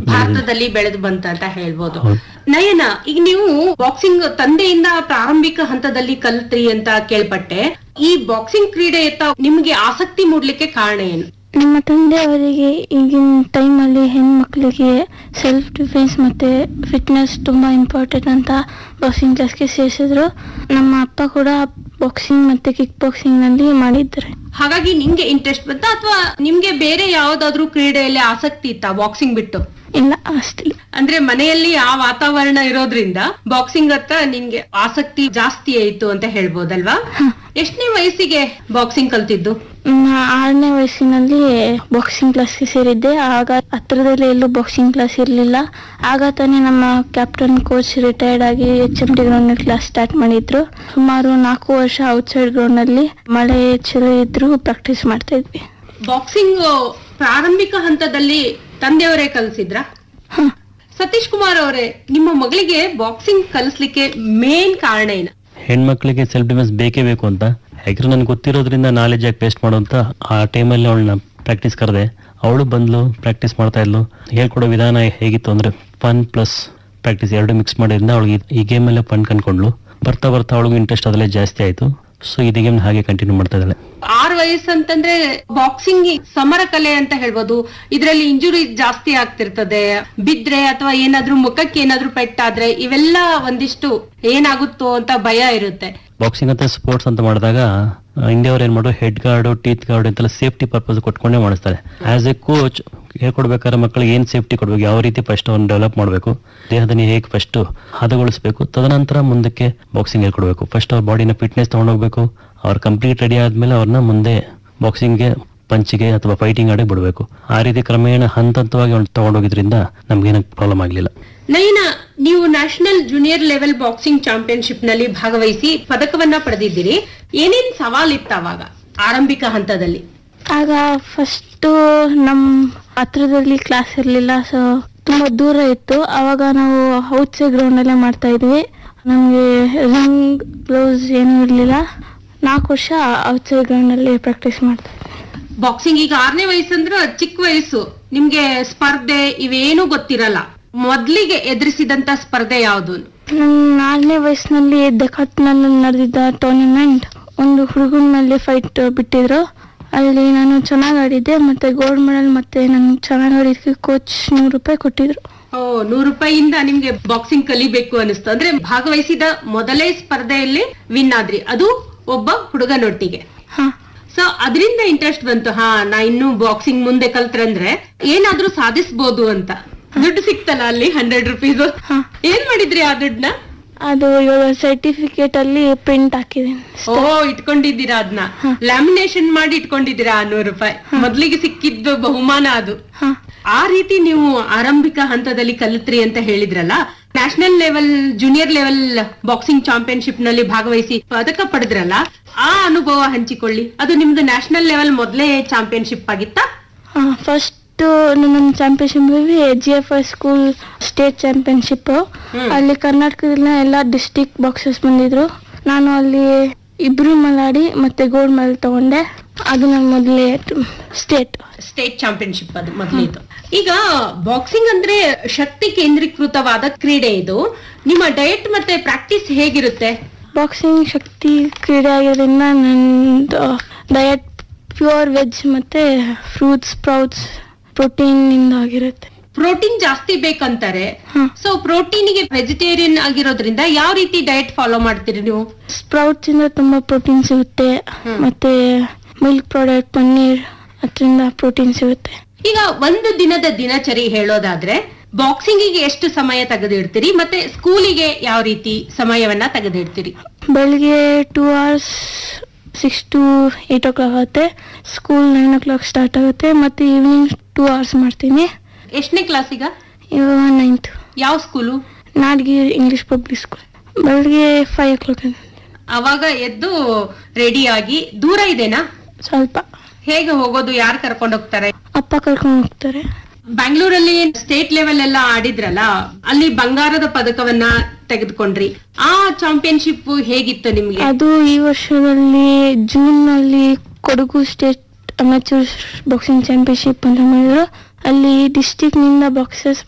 ಭಾರತದಲ್ಲಿ ಬೆಳೆದು ಬಂತ ಅಂತ ಹೇಳ್ಬೋದು ಹೌದು. ನಯನ ಈಗ ನೀವು ಬಾಕ್ಸಿಂಗ್ ತಂದೆಯಿಂದ ಪ್ರಾರಂಭಿಕ ಹಂತದಲ್ಲಿ ಕಲ್ತ್ರಿ ಅಂತ ಕೇಳ್ಪಟ್ಟೆ ಈ ಬಾಕ್ಸಿಂಗ್ ಕ್ರೀಡೆಯತ್ತ ನಿಮ್ಗೆ ಆಸಕ್ತಿ ಮೂಡ್ಲಿಕ್ಕೆ ಕಾರಣ ಏನು ನಮ್ಮ ತಂದೆಯವರಿಗೆ ಈಗಿನ ಟೈಮಲ್ಲಿ ಹೆಣ್ಮಕ್ಳಿಗೆ ಸೆಲ್ಫ್ ಡಿಫೆನ್ಸ್ ಮತ್ತು ಫಿಟ್ನೆಸ್ ತುಂಬ ಇಂಪಾರ್ಟೆಂಟ್ ಅಂತ ಬಾಕ್ಸಿಂಗ್ ಕ್ಲಾಸ್ಗೆ ಸೇರಿಸಿದ್ರು ನಮ್ಮ ಅಪ್ಪ ಕೂಡ ಬಾಕ್ಸಿಂಗ್ ಮತ್ತು ಕಿಕ್ ಬಾಕ್ಸಿಂಗ್ನಲ್ಲಿ ಮಾಡಿದ್ದಾರೆ ಹಾಗಾಗಿ ನಿಮ್ಗೆ ಇಂಟ್ರೆಸ್ಟ್ ಬಂತ ಅಥವಾ ನಿಮ್ಗೆ ಬೇರೆ ಯಾವ್ದಾದ್ರು ಕ್ರೀಡೆಯಲ್ಲಿ ಆಸಕ್ತಿ ಇತ್ತಾ ಬಾಕ್ಸಿಂಗ್ ಬಿಟ್ಟು ಇಲ್ಲ ಅಷ್ಟಿಲ್ಲ ಅಂದ್ರೆ ಮನೆಯಲ್ಲಿ ಆ ವಾತಾವರಣ ಇರೋದ್ರಿಂದ ಬಾಕ್ಸಿಂಗ್ ಹತ್ರ ನಿನ್ಗೆ ಆಸಕ್ತಿ ಜಾಸ್ತಿ ಆಯ್ತು ಅಂತ ಹೇಳ್ಬೋದಲ್ವಾ ಎಷ್ಟನೇ ವಯಸ್ಸಿಗೆ ಬಾಕ್ಸಿಂಗ್ ಕಲ್ತಿದ್ದು ನನ್ನ ಆರನೇ ವಯಸ್ಸಿನಲ್ಲಿ ಬಾಕ್ಸಿಂಗ್ ಕ್ಲಾಸ್ಗೆ ಸೇರಿದ್ದೆ ಆಗ ಹತ್ರದಲ್ಲಿ ಎಲ್ಲೂ ಬಾಕ್ಸಿಂಗ್ ಕ್ಲಾಸ್ ಇರಲಿಲ್ಲ ಆಗ ತಾನೇ ನಮ್ಮ ಕ್ಯಾಪ್ಟನ್ ಕೋಚ್ ರಿಟೈರ್ಡ್ ಆಗಿ H M D ground class start ಮಾಡಿದ್ರು ಸುಮಾರು ನಾಲ್ಕು ವರ್ಷ ಔಟ್ಸೈಡ್ ಗ್ರೌಂಡ್ ನಲ್ಲಿ ಮಳೆ ಚಳಿ ಇದ್ರು ಪ್ರಾಕ್ಟೀಸ್ ಮಾಡ್ತಾ ಇದ್ವಿ ಬಾಕ್ಸಿಂಗ್ ಪ್ರಾರಂಭಿಕ ಹಂತದಲ್ಲಿ ತಂದೆಯವರೇ ಕಲಿಸಿದ್ರ ಹ. ಸತೀಶ್ ಕುಮಾರ್ ಅವರೇ ನಿಮ್ಮ ಮಗಳಿಗೆ ಬಾಕ್ಸಿಂಗ್ ಕಲಿಸ್ಲಿಕ್ಕೆ ಮೇನ್ ಕಾರಣ ಏನು ಹೆಣ್ಮಕ್ಳಿಗೆ ಸೆಲ್ಫ್ ಡಿಫೆನ್ಸ್ ಬೇಕೇ ಬೇಕು ಅಂತ ಯಾಕಂದ್ರೆ ನನ್ಗೆ ಗೊತ್ತಿರೋದ್ರಿಂದ ನಾಲೆಜ್ ಆಗಿ ಪೇಸ್ಟ್ ಮಾಡುವಂತ ಆ ಟೈಮಲ್ಲಿ ಅವಳನ್ನ ಪ್ರಾಕ್ಟೀಸ್ ಕರೆದೆ ಅವಳು ಬಂದ್ಲು ಪ್ರಾಕ್ಟೀಸ್ ಮಾಡ್ತಾ ಇದ್ಲು ಹೇಳ್ಕೊಡೋ ವಿಧಾನ ಹೇಗಿತ್ತು ಅಂದ್ರೆ ಫನ್ ಪ್ಲಸ್ ಪ್ರಾಕ್ಟೀಸ್ ಎರಡು ಮಿಕ್ಸ್ ಮಾಡಿದ್ರಿಂದ ಅವಳಿಗೆ ಈ ಗೇಮಲ್ಲೇ ಫನ್ ಕಂಡ್ಕೊಂಡ್ಲು ಬರ್ತಾ ಬರ್ತಾ ಅವಳಿಗೂ ಇಂಟ್ರೆಸ್ಟ್ ಅದರಲ್ಲೇ ಜಾಸ್ತಿ ಆಯಿತು ಸೊ ಇದೇ ಗೇಮ್ ಹಾಗೆ ಕಂಟಿನ್ಯೂ ಮಾಡ್ತಾ ಇದ್ದಾಳೆ ಆರ್ ವಯಸ್ಸು ಅಂತಂದ್ರೆ ಬಾಕ್ಸಿಂಗ್ ಸಮರ ಕಲೆ ಅಂತ ಹೇಳ್ಬೋದು ಇದ್ರಲ್ಲಿ ಇಂಜುರಿ ಜಾಸ್ತಿ ಆಗ್ತಿರ್ತದೆ ಬಿದ್ರೆ ಅಥವಾ ಏನಾದ್ರೂ ಮುಖಕ್ಕೆ ಏನಾದ್ರೂ ಪೆಟ್ಟಾದ್ರೆ ಇವೆಲ್ಲ ಒಂದಿಷ್ಟು ಏನಾಗುತ್ತೋ ಅಂತ ಭಯ ಇರುತ್ತೆ ಬಾಕ್ಸಿಂಗ್ ಅಂತ ಸ್ಪೋರ್ಟ್ಸ್ ಅಂತ ಮಾಡಿದಾಗ ಇಂಡಿಯಾವ್ರು ಏನ್ ಮಾಡೋ ಹೆಡ್ ಗಾರ್ಡ್ ಟೀತ್ ಗಾರ್ಡ್ ಅಂತೆಲ್ಲ ಸೇಫ್ಟಿ ಪರ್ಪಸ್ ಕೊಟ್ಕೊಂಡೇ ಮಾಡಿಸ್ತಾರೆ ಆಸ್ ಎ ಕೋಚ್ ಹೇಳ್ಕೊಡ್ಬೇಕಾದ್ರೆ ಮಕ್ಕಳಿಗೆ ಏನ್ ಸೇಫ್ಟಿ ಕೊಡ್ಬೇಕು ಯಾವ ರೀತಿ ಫಸ್ಟ್ ಅವ್ನು ಡೆವಲಪ್ ಮಾಡಬೇಕು ದೇಹದಲ್ಲಿ ಹೇಗೆ ಫಸ್ಟ್ ಹದಗೊಳಿಸ್ಬೇಕು ತದನಂತರ ಮುಂದಕ್ಕೆ ಬಾಕ್ಸಿಂಗ್ ಹೇಳ್ಕೊಡ್ಬೇಕು ಫಸ್ಟ್ ಅವ್ರ ಬಾಡಿನ ಫಿಟ್ನೆಸ್ ತಗೊಂಡೋಗ್ಬೇಕು ಅವ್ರು ಕಂಪ್ಲೀಟ್ ರೆಡಿ ಆದ್ಮೇಲೆ ಅವ್ರನ್ನ ಮುಂದೆ ಬಾಕ್ಸಿಂಗ್ಗೆ ಪಂಚಿಗೆ ಅಥವಾ ಫೈಟಿಂಗ್ ಆಡಕ್ಕೆ ಬಿಡಬೇಕು ಆ ರೀತಿ ಕ್ರಮೇಣ ಹಂತ ಹಂತವಾಗಿ ಅವ್ನು ತಗೊಂಡೋಗಿದ್ರಿಂದ ನಮ್ಗೇನು ಪ್ರಾಬ್ಲಮ್ ಆಗಲಿಲ್ಲ ನಯನ ನೀವು national junior level boxing championship ನಲ್ಲಿ ಭಾಗವಹಿಸಿ ಪದಕವನ್ನ ಪಡೆದಿದ್ದೀರಿ ಏನೇನ್ ಸವಾಲಿತ್ತ ಅವಾಗ ಆರಂಭಿಕ ಹಂತದಲ್ಲಿ ಆಗ ಫಸ್ಟು ನಮ್ಮ ಹತ್ರದಲ್ಲಿ ಕ್ಲಾಸ್ ಇರಲಿಲ್ಲ ಸೊ ತುಂಬ ದೂರ ಇತ್ತು ಆವಾಗ ನಾವು ಔಟ್ಸೈಡ್ ಗ್ರೌಂಡಲ್ಲೇ ಮಾಡ್ತಾ ಇದ್ವಿ ನಮಗೆ ರಿಂಗ್ ಗ್ಲೌಸ್ ಏನೂ ಇರಲಿಲ್ಲ ನಾಲ್ಕು ವರ್ಷ ಔಟ್ಸೈಡ್ ಗ್ರೌಂಡಲ್ಲಿ ಪ್ರಾಕ್ಟೀಸ್ ಮಾಡ್ತಾ ಇದ್ವಿ ಬಾಕ್ಸಿಂಗ್ ಈಗ ಆರನೇ ವಯಸ್ಸಂದ್ರ ಚಿಕ್ಕ ವಯಸ್ಸು ನಿಮ್ಗೆ ಸ್ಪರ್ಧೆ ಇವೇನು ಗೊತ್ತಿರಲ್ಲ ಮೊದ್ಲಿಗೆ ಎದುರಿಸಿದಂತ ಸ್ಪರ್ಧೆ ಯಾವ್ದು ನನ್ನ ನಾಲ್ಕನೇ ವಯಸ್ಸಿನಲ್ಲಿ ನಲ್ಲಿ ನಡೆದಿದ್ದ ಟೂರ್ನಿಮೆಂಟ್ ಒಂದು ಹುಡುಗನ ಮೇಲೆ ಫೈಟ್ ಬಿಟ್ಟಿದ್ರು ಅಲ್ಲಿ ನಾನು ಚೆನ್ನಾಗಿ ಆಡಿದ್ದೆ ಮತ್ತೆ ಗೋಲ್ಡ್ ಮೆಡಲ್ ಮತ್ತೆ ನಾನು ಚೆನ್ನಾಗಿ ಆಡಿದ್ದಕ್ಕೆ ಕೋಚ್ ನೂರು ರೂಪಾಯಿ ಕೊಟ್ಟಿದ್ರು ಓ ನೂರು ರೂಪಾಯಿಯಿಂದ ನಿಮ್ಗೆ ಬಾಕ್ಸಿಂಗ್ ಕಲಿಬೇಕು ಅನಿಸ್ತು ಅಂದ್ರೆ ಭಾಗವಹಿಸಿದ ಮೊದಲೇ ಸ್ಪರ್ಧೆಯಲ್ಲಿ ವಿನ್ ಆದ್ರಿ ಅದು ಒಬ್ಬ ಹುಡುಗನೊಟ್ಟಿಗೆ ಹಾ ಸೊ ಅದರಿಂದ ಇಂಟ್ರೆಸ್ಟ್ ಬಂತು ಹಾ ನಾ ಇನ್ನು ಬಾಕ್ಸಿಂಗ್ ಮುಂದೆ ಕಲ್ತ್ರಂದ್ರೆ ಏನಾದ್ರೂ ಸಾಧಿಸ್ಬೋದು ಅಂತ ದುಡ್ಡು ಸಿಕ್ತಲ್ಲ ಅಲ್ಲಿ ಹಂಡ್ರೆಡ್ ರುಪೀಸ್ ಹಾ. ಏನ್ ಮಾಡಿದ್ರಿ ಆ ದುಡ್ಡನ್ನ ಅದು ಇವಾಗ ಸರ್ಟಿಫಿಕೇಟ್ ಅಲ್ಲಿ ಪ್ರಿಂಟ್ ಹಾಕಿದ್ದೀನಿ ಓ ಇಟ್ಕೊಂಡಿದ್ದೀರಾ ಅದನ್ನ ಲ್ಯಾಮಿನೇಷನ್ ಮಾಡಿ ಇಟ್ಕೊಂಡಿದ್ದೀರಾ ಆ ನೂರು ರೂಪಾಯಿ ಮೊದ್ಲಿಗೆ ಸಿಕ್ಕಿದ್ದು ಬಹುಮಾನ ಅದು ಹಾ ಆ ರೀತಿ ನೀವು ಆರಂಭಿಕ ಹಂತದಲ್ಲಿ ಕಲಿತ್ರಿ ಅಂತ ಹೇಳಿದ್ರಲ್ಲ national level junior level boxing championship ನಲ್ಲಿ ಭಾಗವಹಿಸಿ ಪದಕ ಪಡೆದ್ರಲ್ಲ ಆ ಅನುಭವ ಹಂಚಿಕೊಳ್ಳಿ ಅದು ನಿಮ್ದು ನ್ಯಾಷನಲ್ ಲೆವೆಲ್ ಮೊದಲೇ ಚಾಂಪಿಯನ್ಶಿಪ್ ಆಗಿತ್ತಾ ಫಸ್ಟ್ ನನ್ನ championship G F I school state championship ಹ್ಮ್. ಅಲ್ಲಿ ಕರ್ನಾಟಕದಲ್ಲ ಎಲ್ಲ ಡಿಸ್ಟಿಕ್ ಬಾಕ್ಸಸ್ ಬಂದಿದ್ರು ನಾನು ಅಲ್ಲಿ ಇಬ್ರು ಮಲಾಡಿ ಮತ್ತೆ ಗೋಲ್ಡ್ ಮೆಡಲ್ ತಗೊಂಡೆ ಅದು ನನ್ನ ಮೊದಲೇ ಸ್ಟೇಟ್ ಸ್ಟೇಟ್ ಚಾಂಪಿಯನ್ಶಿಪ್ ಅದು ಮೊದಲಿದ್ದು ಈಗ ಬಾಕ್ಸಿಂಗ್ ಅಂದ್ರೆ ಶಕ್ತಿ ಕೇಂದ್ರೀಕೃತವಾದ ಕ್ರೀಡೆ ಇದು ನಿಮ್ಮ ಡಯಟ್ ಮತ್ತೆ ಪ್ರಾಕ್ಟೀಸ್ ಹೇಗಿರುತ್ತೆ ಬಾಕ್ಸಿಂಗ್ ಶಕ್ತಿ ಕ್ರೀಡೆ ಆಗಿರೋದ್ರಿಂದ ನಂದು ಡಯಟ್ ಪ್ಯೂರ್ ವೆಜ್ ಮತ್ತೆ ಫ್ರೂಟ್ಸ್ ಸ್ಪ್ರೌಟ್ಸ್ ಪ್ರೋಟೀನ್ ಇಂದ ಆಗಿರುತ್ತೆ ಪ್ರೋಟೀನ್ ಜಾಸ್ತಿ ಬೇಕಂತಾರೆ ಹ್ಮ್. ಸೊ ಪ್ರೋಟೀನ್ಗೆ ವೆಜಿಟೇರಿಯನ್ ಆಗಿರೋದ್ರಿಂದ ಯಾವ ರೀತಿ ಡಯಟ್ ಫಾಲೋ ಮಾಡ್ತೀರಿ ನೀವು ಸ್ಪ್ರೌಟ್ಸ್ ಇಂದ ತುಂಬಾ ಪ್ರೋಟೀನ್ ಸಿಗುತ್ತೆ ಹ್ಮ್. ಮತ್ತೆ ಮಿಲ್ಕ್ ಪ್ರಾಡಕ್ಟ್ ಪನ್ನೀರ್ ಅದರಿಂದ ಪ್ರೋಟೀನ್ ಸಿಗುತ್ತೆ ಈಗ ಒಂದು ದಿನದ ದಿನಚರಿ ಹೇಳೋದಾದ್ರೆ ಬಾಕ್ಸಿಂಗಿಗೆ ಎಷ್ಟು ಸಮಯ ತೆಗೆದಿಡ್ತೀರಿ ಮತ್ತೆ ಸ್ಕೂಲಿಗೆ ಯಾವ ರೀತಿ ಸಮಯವನ್ನ ತೆಗೆದಿಡ್ತೀರಿ ಬೆಳಿಗ್ಗೆ two hours six to eight o'clock ಆಗುತ್ತೆ school nine o'clock start ಆಗುತ್ತೆ ಮತ್ತೆ ಈವ್ನಿಂಗ್ ಟೂ ಅವರ್ಸ್ ಮಾಡ್ತೀನಿ ಎಷ್ಟನೇ ಕ್ಲಾಸಿಗ ಇವಾಗ ನೈನ್ತ್ ಯಾವ school Nadgiri English public school ಬೆಳಿಗ್ಗೆ ಫೈವ್ ಓ ಕ್ಲಾಕ್ ಅವಾಗ ಎದ್ದು ರೆಡಿ ಆಗಿ ದೂರ ಇದೆನಾ ಸ್ವಲ್ಪ ಹೇಗೆ ಹೋಗೋದು ಯಾರು ಕರ್ಕೊಂಡು ಹೋಗ್ತಾರೆ ಅಪ್ಪ ಕರ್ಕೊಂಡು ಹೋಗ್ತಾರೆ ಬ್ಯಾಂಗ್ಳೂರಲ್ಲಿ ಸ್ಟೇಟ್ ಲೆವೆಲ್ ಎಲ್ಲ ಆಡಿದ್ರಲ್ಲ ಅಲ್ಲಿ ಬಂಗಾರದ ಪದಕವನ್ನ ತೆಗೆದುಕೊಂಡ್ರಿ ಆ ಚಾಂಪಿಯನ್ಶಿಪ್ ಹೇಗಿತ್ತು ನಿಮ್ಗೆ ಅದು ಈ ವರ್ಷದಲ್ಲಿ ಜೂನ್ ನಲ್ಲಿ Kodagu state amateur boxing championship ಅಂತ ಮಾಡಿದ್ರು ಅಲ್ಲಿ ಡಿಸ್ಟಿಕ್ ನಿಂದ ಬಾಕ್ಸರ್ಸ್